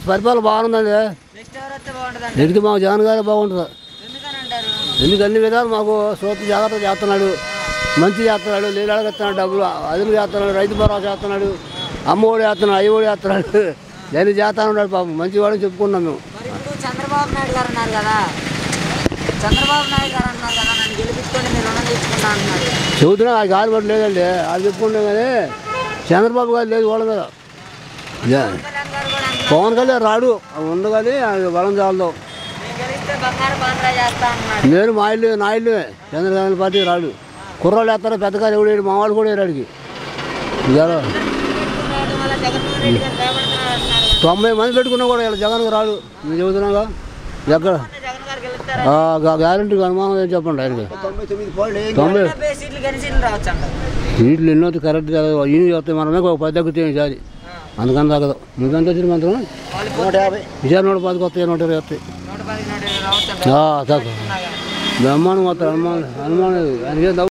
పరిపాలన బాగుందండి నెక్స్ట్ ఎవరు వస్తే బాగుంటుందండి నెక్స్ట్ మాకు జగన్ గారే బాగుంటుంది ఎందుకని అంటారు ఎందుకు అన్ని విధాలు మాకు సూత్ర జాగ్రత్త చేస్తున్నాడు మంచి చేస్తున్నాడు నీళ్ళు ఇస్తున్నాడు డబ్బులు అదులు చేస్తున్నాడు రైతు భరోసా చేస్తున్నాడు అమ్మఒడి చేస్తున్నాడు అయ్యఒడి చేస్తున్నాడు నేను చేస్తా ఉన్నాడు పాపం మంచివాడని చెప్పుకున్నాం మేము మరి ఇప్పుడు చంద్రబాబు నాయుడు గారు అన్నారు కదా చంద్రబాబు నాయుడు గారు అన్నారు కదా నన్ను గెలిపించుకొని మీరు రుణం తీసుకున్నా అంటున్నారు చెబుతున్నా ఆ గాలి పట్టు లేదండి అది చెప్పుకుంటాం కానీ చంద్రబాబు గారు లేదు వాళ్ళ మీద జ- కళ్యాణ్ గారు కూడా అంటున్నారు పవన్ కళ్యాణ్ రాడు ఉంది కానీ అది బలం చాలదు నేను గెలిస్తే బంగారు బాంద్రా చేస్తా అన్నాడు నేను మా ఇల్లు నా ఇల్లు చంద్రబాబు పార్టీ రాడు కుర్రాళ్ళు వేస్తారు పెద్దగారు ఎవడు వేయడు, మా వాళ్ళు కూడా వేయడానికి ఇవాళ పెట్టుకున్నాడు మళ్ళీ జగన్మోహన్ రెడ్డి గారు భయపడుతున్నాడు అంటున్నారు కదా. తొంభై మంది పెట్టుకున్నా కూడా ఇలా జగన్కి రాడు నేను చెబుతున్నాగా ఎక్కడ అంటే జగన్ గారు గెలుస్తారా గ్యారంటీ అనుమానం ఏం చెప్పండి ఆయనకి తొంభై డెబ్బై సీట్లు గని సీట్లు రావచ్చు అంటారు వీటిలో ఎన్నో కరెక్ట్ ఈయన చెప్తే మనమే ఒక పది తగ్గుతాయి ఈసారి అందుకని తగ్గదు నువ్వెంత వచ్చింది మంత్రం వాళ్ళు నూట యాభై ఈసారి నూట పదికి వస్తాయి నూట ఇరవై వస్తాయి నూట పది నూట ఇరవై రావచ్చు అంటారు తగ్గదు బ్రహ్మాండం వస్తాయి అనుమానం అనుమానం ఆయనకేం